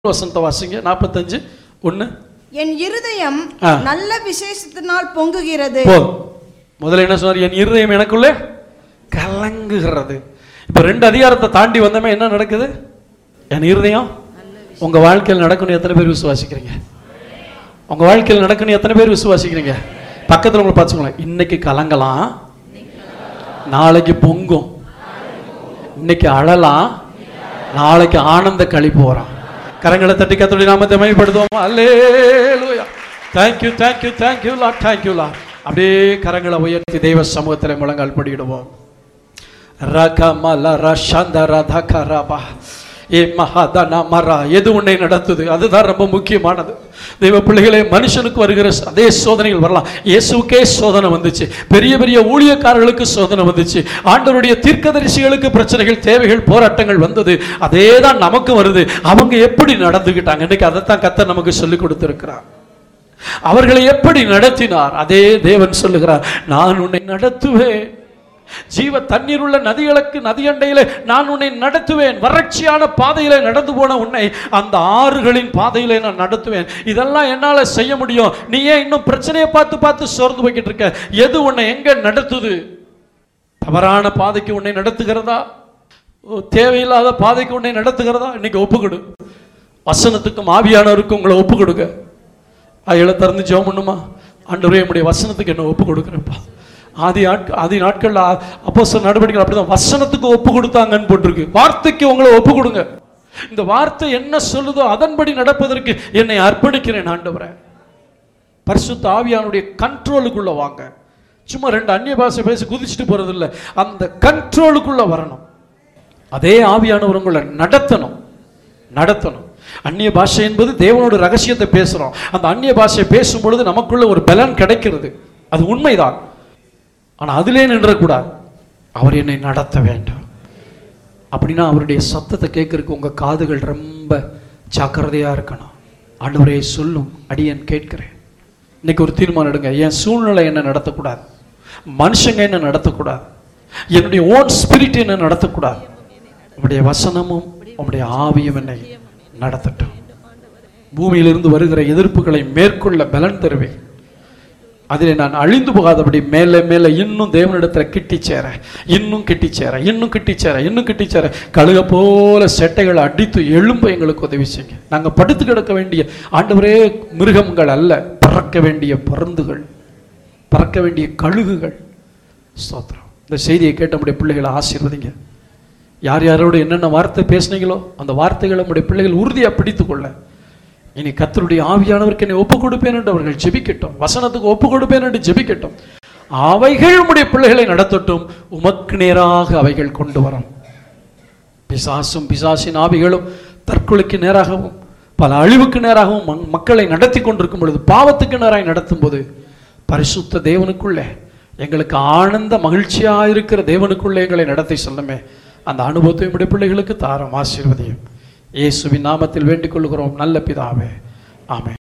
வசனத்தை வாசிங்க நாற்பத்தஞ்சு ஒன்று என் இருதயம் ஆ. நல்ல விசேஷத்தினால் பொங்குகிறது போதும் முதல்ல என்ன சொன்னார் என் இருதயம் எனக்குள்ளே கலங்குகிறது இப்போ ரெண்டு அதிகாரத்தை தாண்டி வந்தமே என்ன நடக்குது என் இருதயம் உங்க வாழ்க்கையில் நடக்கணும் எத்தனை பேர் விசுவாசிக்கிறீங்க உங்க வாழ்க்கையில் நடக்கணும் எத்தனை பேர் விசுவாசிக்கிறீங்க பக்கத்துல உங்களை பார்த்துக்கோங்களேன் இன்னைக்கு கலங்கலாம் நாளைக்கு பொங்கும் இன்னைக்கு அழலாம் நாளைக்கு ஆனந்த கழிப்பு வரும் கரங்களை தட்டி கத்தோடைய நாமத்தை மைப்படுத்துவோம் அல்லேலூயா தேங்க்யூ தேங்க்யூ தேங்க்யூ லா தேங்க்யூ லா அப்படியே கரங்களை உயர்த்தி தெய்வ சமூகத்தில் முழங்கால் படியிடுவோம் ரகமல ரஷந்தர தகரபா ஏ மகாதன மரா எது உன்னை நடத்துது அதுதான் ரொம்ப முக்கியமானது தெய்வ பிள்ளைகளே மனுஷனுக்கு வருகிற அதே சோதனைகள் வரலாம் இயேசுக்கே சோதனை வந்துச்சு பெரிய பெரிய ஊழியக்காரர்களுக்கு சோதனை வந்துச்சு ஆண்டவருடைய தீர்க்கதரிசிகளுக்கு பிரச்சனைகள் தேவைகள் போராட்டங்கள் வந்தது அதே தான் நமக்கு வருது அவங்க எப்படி நடந்துக்கிட்டாங்க இன்னைக்கு அதைத்தான் கத்தர் நமக்கு சொல்லி கொடுத்திருக்கிறார் அவர்களை எப்படி நடத்தினார் அதே தேவன் சொல்லுகிறார் நான் உன்னை நடத்துவேன் ஜீவ தண்ணீர் உள்ள நதிகளுக்கு நதியண்டையிலே நான் உன்னை நடத்துவேன் வறட்சியான பாதையிலே நடந்து போன உன்னை அந்த ஆறுகளின் பாதையிலே நான் நடத்துவேன் இதெல்லாம் என்னால செய்ய முடியும் நீ ஏன் இன்னும் பிரச்சனையை பார்த்து பார்த்து சோர்ந்து போய்கிட்டு இருக்க எது உன்னை எங்க நடத்துது தவறான பாதைக்கு உன்னை நடத்துகிறதா ஓ, தேவையில்லாத பாதைக்கு உன்னை நடத்துகிறதா இன்னைக்கு ஒப்புக்கொடு வசனத்துக்கும் ஆவியானவருக்கும் உங்களை ஒப்பு கொடுங்க அயலை திறந்து ஜெபம் பண்ணுமா ஆண்டவரே என்னுடைய வசனத்துக்கு என்ன ஒப்பு கொடுக்குறேன்ப்பா ஆதி நாட்கள் ஆதி நாட்கள்ல அப்போ சில நடவடிக்கைகள் அப்படிதான் வசனத்துக்கு ஒப்பு கொடுத்தாங்கன்னு போட்டிருக்கு வார்த்தைக்கு உங்களை ஒப்பு கொடுங்க இந்த வார்த்தை என்ன சொல்லுதோ அதன்படி நடப்பதற்கு என்னை அர்ப்பணிக்கிறேன் ஆண்டவரே பரிசுத்த ஆவியானுடைய கண்ட்ரோலுக்குள்ள வாங்க சும்மா ரெண்டு அந்நிய பாஷை பேசி குதிச்சுட்டு போறது இல்ல அந்த கண்ட்ரோலுக்குள்ள வரணும் அதே ஆவியானவர் உங்களை நடத்தணும் நடத்தணும் அந்நிய பாஷை என்பது தேவனோட ரகசியத்தை பேசுறோம் அந்த அந்நிய பாஷை பேசும் பொழுது நமக்குள்ள ஒரு பலன் கிடைக்கிறது அது உண்மைதான் ஆனா அதிலே நின்றக்கூடாது அவர் என்னை நடத்த வேண்டும் அப்படின்னா அவருடைய சத்தத்தை கேட்கறதுக்கு உங்க காதுகள் ரொம்ப ஜாக்கிரதையா இருக்கணும் ஆண்டவரே சொல்லும் அடியேன் கேட்கிறேன் இன்னைக்கு ஒரு தீர்மானம் எடுங்க என் சூழ்நிலை என்ன நடத்தக்கூடாது மனுஷங்க என்ன நடத்தக்கூடாது என்னுடைய ஓன் ஸ்பிரிட் என்ன நடத்தக்கூடாது உம்முடைய வசனமும் உம்முடைய ஆவியும் என்னை நடத்தட்டும் பூமியிலிருந்து வருகிற எதிர்ப்புகளை மேற்கொள்ள பலன் தருவேன் அதிலே நான் அழிந்து போகாதபடி மேலே மேலே இன்னும் தேவனிடத்துல கிட்டி சேர இன்னும் கிட்டி சேர இன்னும் கிட்டி சேர இன்னும் கிட்டி சேர கழுக போல செட்டைகளை அடித்து எழும்ப எங்களுக்கு உதவி செய்யுங்க நாங்கள் படுத்து கிடக்க வேண்டிய ஆண்டவரே மிருகங்கள் அல்ல பறக்க வேண்டிய பருந்துகள் பறக்க வேண்டிய கழுகுகள் ஸ்தோத்திரம் இந்த செய்தியை கேட்ட நம்முடைய பிள்ளைகளை ஆசீர்வதிங்க யார் யாரோடு என்னென்ன வார்த்தை பேசுனீங்களோ அந்த வார்த்தைகளை நம்முடைய பிள்ளைகள் உறுதியாக பிடித்து கொள்ள இனி கத்தருடைய ஆவியானவருக்கு என்னை ஒப்பு கொடுப்பேன் என்று அவர்கள் ஜெபிக்கட்டும் வசனத்துக்கு ஒப்பு கொடுப்பேன் என்று ஜெபிக்கட்டும் அவைகள் உம்முடைய பிள்ளைகளை நடத்தட்டும் உமக்கு நேராக அவைகள் கொண்டு வரும் பிசாசும் பிசாசின் ஆவிகளும் தற்கொலைக்கு நேராகவும் பல அழிவுக்கு நேராகவும் மக்- மக்களை நடத்தி கொண்டிருக்கும் பொழுது பாவத்துக்கு நேராக நடத்தும் போது பரிசுத்த தேவனுக்குள்ளே எங்களுக்கு ஆனந்த மகிழ்ச்சியா இருக்கிற தேவனுக்குள்ளே எங்களை நடத்தி சொல்லுமே அந்த அனுபவத்தை நம்முடைய பிள்ளைகளுக்கு தாரம் ஆசீர்வதியும் இயேசுவின் நாமத்தில் வேண்டிக் கொள்கிறோம் நல்ல பிதாவே ஆமென்